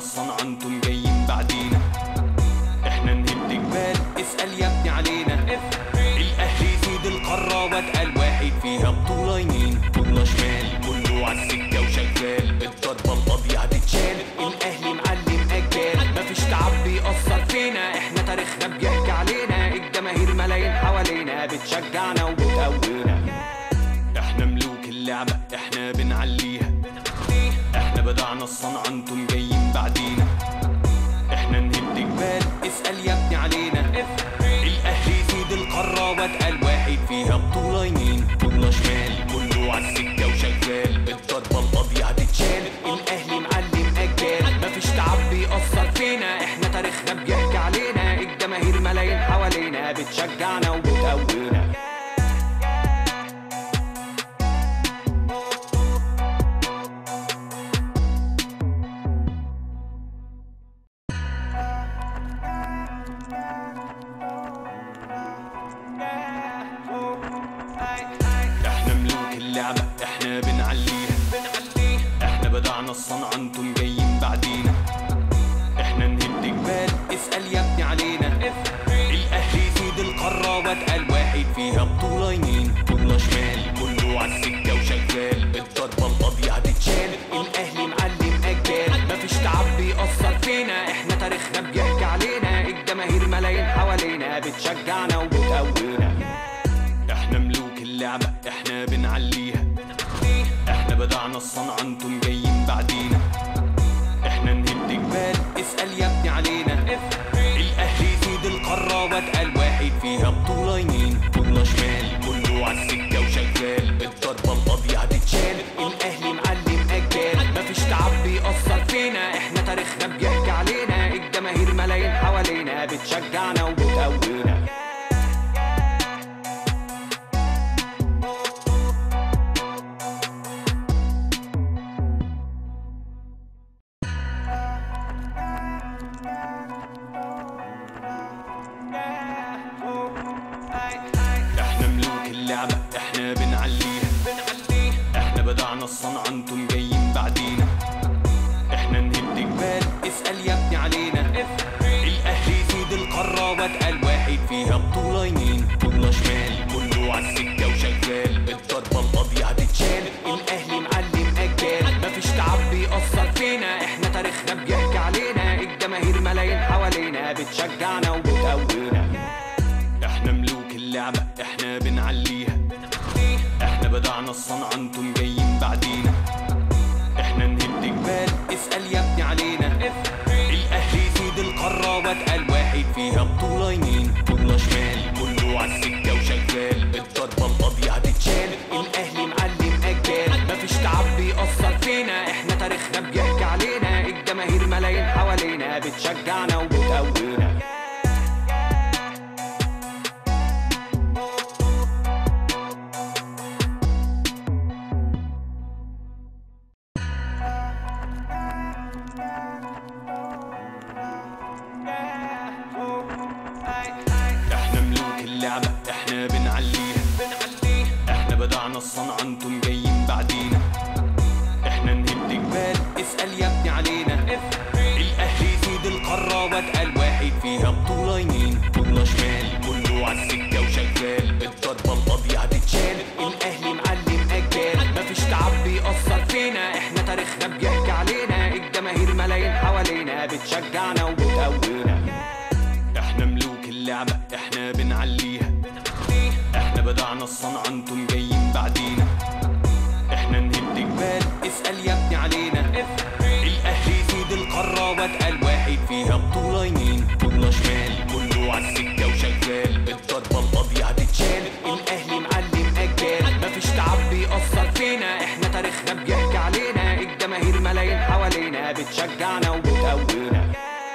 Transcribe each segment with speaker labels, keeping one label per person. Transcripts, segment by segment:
Speaker 1: الصنعة انتم جايين بعدينا احنا نهد جبال اسأل يا ابني علينا الاهلي يفيد القارة واتقل واحد فيها بطولة يمين بطولة شمال كله عالسكة وشغال الضربة القاضية هتتشال الاهلي معلم اجيال مفيش تعب بيأثر فينا احنا تاريخنا بيحكي علينا الجماهير ملايين حوالينا بتشجعنا وبتقوينا احنا ملوك اللعبة احنا بنعليها احنا بدعنا الصنعة انتم جايين بعدينا احنا نهد جبال اسأل يا ابني علينا الاهلي يفيد القارة واتقل واحد فيها بطولة يمين بطولة شمال كله عالسكة وشغال الضربة القاضية هتتشال الاهلي معلم اجيال مفيش تعب بيأثر فينا احنا تاريخنا بيحكي علينا الجماهير ملايين حوالينا بتشجعنا وبتقوينا احنا ملوك اللعبة احنا بنعليها احنا بدعنا الصنعة انتم جايين بعدينا احنا نهد جبال اسأل يا ابني علينا الاهلي يفيد القارة واتقل واحد فيها بطولة يمين بطولة شمال كله عالسكة وشغال الضربة القاضية هتتشال الاهلي معلم اجيال مفيش تعب بيأثر فينا احنا تاريخنا بيحكي علينا الجماهير ملايين حوالينا بتشجعنا وبتقوينا احنا ملوك اللعبة احنا بنعليها احنا بدعنا الصنعة انتم جايين بعدينا احنا نهد جبال اسأل يا ابني علينا الاهلي يفيد القارة واتقل واحد فيها بطولة يمين بطولة شمال كله عالسكة وشغال الضربة القاضية هتتشال الاهلي معلم اجيال مفيش تعب بيأثر فينا احنا تاريخنا بيحكي علينا الجماهير ملايين حوالينا بتشجعنا وبتقوينا احنا ملوك اللعبة احنا بنعليها احنا بدعنا الصنعة انتم جايين بعدينا احنا نهد جبال اسأل يا ابني علينا الاهلي يفيد القارة واتقل واحد فيها بطولة يمين بطولة شمال كله عالسكة وشغال الضربة القاضية هتتشال الاهلي معلم اجيال مفيش تعب بيأثر فينا احنا تاريخنا بيحكي علينا الجماهير ملايين حوالينا بتشجعنا وبتقوينا احنا ملوك اللعبة احنا بنعليها احنا بدعنا الصنعة انتم جايين بعدينا احنا نهد جبال اسأل يا ابني علينا الاهلي يفيد القارة واتقل واحد فيها بطولة يمين بطولة شمال كله عالسكة وشغال الضربة القاضية هتتشال الاهلي معلم اجيال مفيش تعب بيأثر فينا احنا تاريخنا بيحكي علينا الجماهير ملايين حوالينا بتشجعنا وبتقوينا احنا ملوك اللعبة احنا بنعليها احنا بدعنا الصنعة انتم جايين بعدينا احنا نهد جبال اسأل يا ابني علينا الاهلي يفيد القارة واتقل واحد فيها بطولة يمين بطولة شمال كله عالسكة وشغال الضربة القاضية هتتشال الاهلي معلم اجيال مفيش تعب بيأثر فينا احنا تاريخنا بيحكي علينا الجماهير ملايين حوالينا بتشجعنا وبتقوينا احنا ملوك اللعبة احنا بنعليها احنا بدعنا الصنعة انتم جايين بعدينا احنا نهد جبال اسأل يا ابني علينا الاهلي يفيد القارة واتقل واحد فيها بطولة يمين بطولة شمال كله عالسكة وشغال الضربة القاضية هتتشال الاهلي معلم اجيال مفيش تعب بيأثر فينا احنا تاريخنا بيحكي علينا الجماهير ملايين حوالينا بتشجعنا وبتقوينا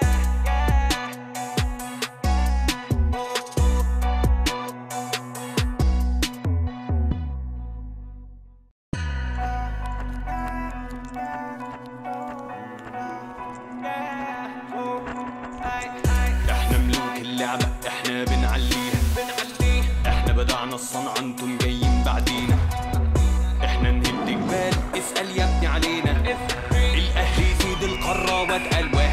Speaker 1: احنا ملوك اللعبة احنا بنعليها احنا بدعنا الصنعة انتم جايين بعدينا احنا نهد جبال اسأل يا ابني علينا الاهلي يفيد القارة واتقل واحد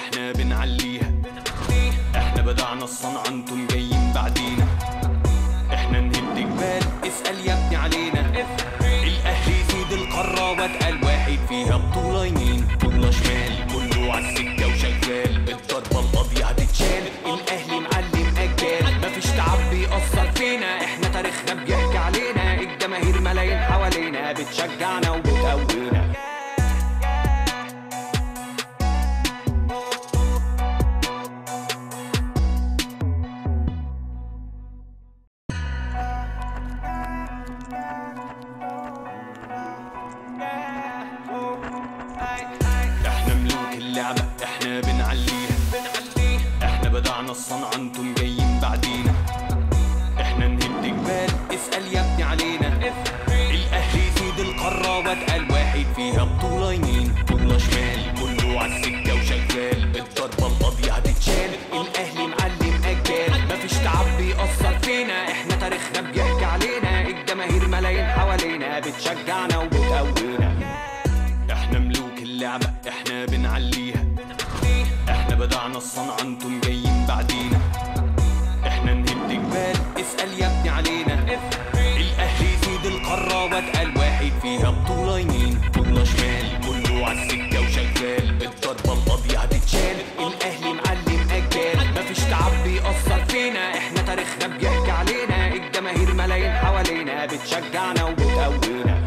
Speaker 1: احنا بنعليها احنا بدعنا الصنعة انتم جايين بعدينا احنا نهد جبال اسأل يا ابني علينا الاهلي يفيد القارة واتقل واحد فيها بطولة يمين بطولة شمال كله عالسكة وشغال الضربة القاضية هتتشال الاهلي معلم اجيال مفيش تعب بيأثر فينا احنا تاريخنا بيحكي علينا الجماهير ملايين حوالينا بتشجعنا وبتقوينا احنا ملوك اللعبة احنا بنعليها احنا بدعنا الصنعة انتم جايين بعدينا احنا نهد جبال اسأل يا ابني علينا الاهلي يفيد القارة واتقل واحد فيها بطولة يمين بطولة شمال كله عالسكة وشغال الضربة القاضية هتتشال الاهلي معلم اجيال مفيش تعب بيأثر فينا احنا تاريخنا بيحكي علينا الجماهير ملايين حوالينا بتشجعنا وبتقوينا احنا ملوك اللعبة احنا بنعليها احنا بدعنا الصنعة انتم جايين بعدينا احنا نهد جبال اسأل يا ابني علينا الاهلي يفيد القارة واتقل واحد فيها بطولة يمين بطولة شمال كله عالسكة وشغال الضربة القاضية هتتشال الاهلي معلم اجيال مفيش تعب بيأثر فينا احنا تاريخنا بيحكي علينا الجماهير ملايين حوالينا بتشجعنا وبتقوينا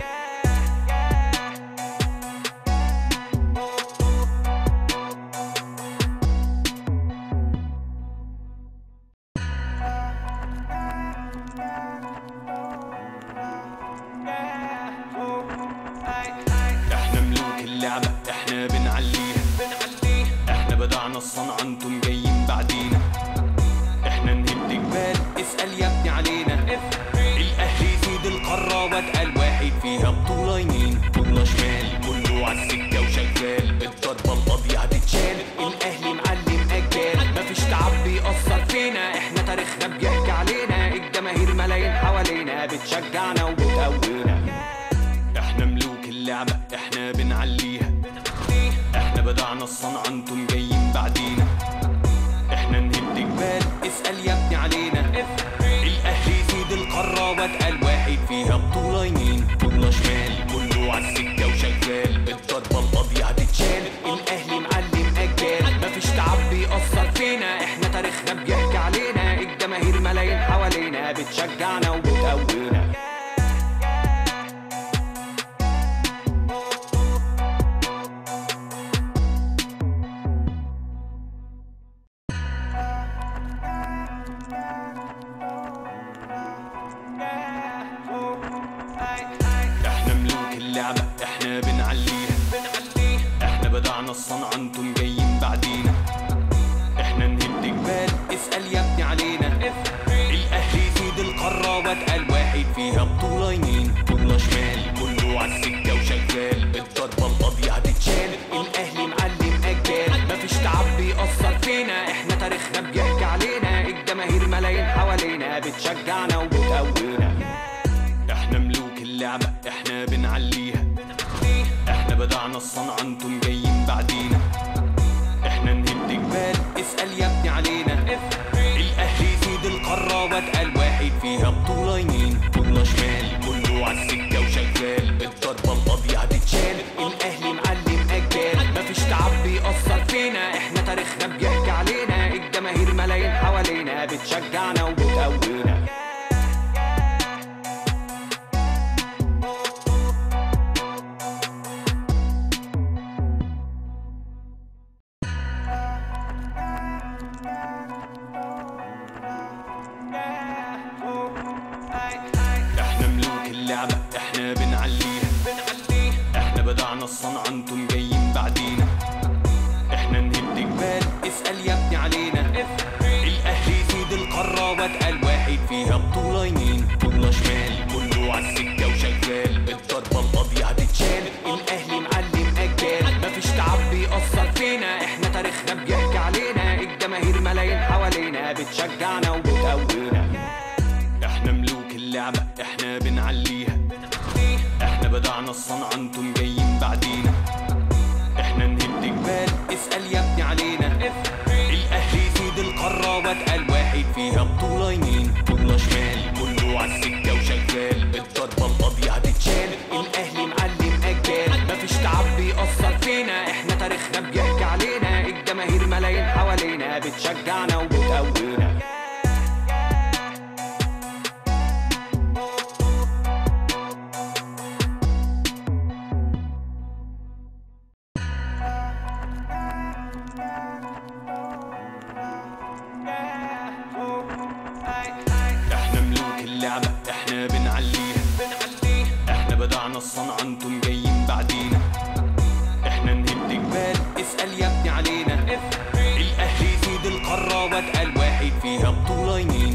Speaker 1: احنا ملوك اللعبة احنا بنعليها احنا بدعنا الصنعة انتم جايين بعدينا احنا نهد جبال اسأل يا ابني علينا الاهلي يفيد القارة واتقل واحد فيها بطولة يمين بطولة شمال كله عالسكة وشغال الضربة القاضية هتتشال الاهلي معلم اجيال مفيش تعب بيأثر فينا احنا تاريخنا بيحكي علينا الجماهير ملايين حوالينا بتشجعنا وبتقوينا احنا ملوك اللعبة احنا بنعليها احنا بدعنا الصنعة انتم جايين بعدينا احنا نهد جبال اسأل يا ابني علينا الاهلي يفيد القارة واتقل واحد فيها بطولة يمين بطولة شمال كله عالسكة وشغال الضربة القاضية هتتشال الاهلي معلم اجيال مفيش تعب بيأثر فينا احنا تاريخنا بيحكي علينا الجماهير ملايين حوالينا بتشجعنا وبتقوينا احنا ملوك اللعبة احنا بنعليها احنا بدعنا الصنعة انتم جايين بعدينا احنا نهد جبال اسأل يا ابني علينا الاهلي يفيد القارة واتقل واحد فيها بطولة يمين بطولة شمال كله عالسكة وشغال الضربة القاضية هتتشال الاهلي معلم اجيال مفيش تعب بيأثر فينا احنا تاريخنا بيحكي علينا الجماهير ملايين حوالينا بتشجعنا وبتقوينا احنا ملوك اللعبة احنا بنعليها احنا بدعنا الصنعة انتم جايين بعدينا احنا نهد جبال اسأل يا ابني علينا الاهلي يفيد القارة واتقل واحد فيها بطولة يمين بطولة شمال كله عالسكة وشغال الضربة القاضية هتتشال الاهلي معلم اجيال مفيش تعب بيأثر فينا احنا تاريخنا بيحكي علينا الجماهير ملايين حوالينا بتشجعنا وبتقوينا احنا ملوك اللعبة احنا بنعليها احنا بدعنا الصنعة انتم جايين بعدينا احنا نهد جبال اسأل يا ابني علينا الاهلي يفيد القارة واتقل واحد فيها بطولة يمين بطولة شمال كله عالسكة وشغال الضربة القاضية هتتشال الاهلي معلم اجيال مفيش تعب بيأثر فينا احنا تاريخنا بيحكي علينا الجماهير ملايين حوالينا بتشجعنا وبتقوينا احنا ملوك اللعبة احنا بنعليها احنا بدعنا الصنعة انتم جايين بعدينا احنا نهد جبال اسأل يا ابني علينا حوالينا بتشجعنا وبتقوينا احنا ملوك اللعبة احنا بنعليها احنا بدعنا الصنعة انتم جايين بعدينا احنا نهد جبال اسأل يا ابني علينا الاهلي سيد القارة واتقل واحد فيها بطولة يمين